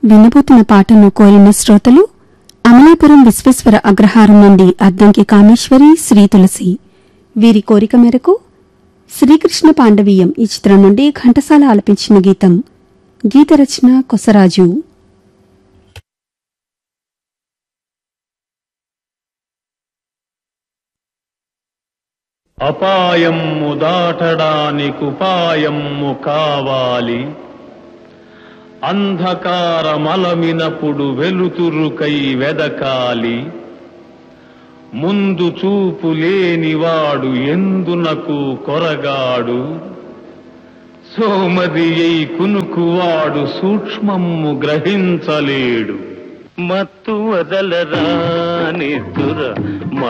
వినబోతున్న పాటను కోరిన శ్రోతలు అమలాపురం విశ్వేశ్వర అగ్రహారం నుండి అద్దంకి కామేశ్వరి శ్రీ తులసి వీరి కోరిక మేరకు శ్రీకృష్ణ పాండవీయం ఈ చిత్రం నుండి ఘంటసాల ఆలపించిన గీతం గీత రచన కొసరాజు అపాయమ్ము దాటడానికుపాయమ్ము కావాలి అంధకారమలమినప్పుడు వెలుతురుకై వెదకాలి ముందు చూపు లేనివాడు ఎందునకు కొరగాడు సోమది అయి కునుకువాడు సూక్ష్మమ్ము గ్రహించలేడు మత్తు వదలరా నిద్దుర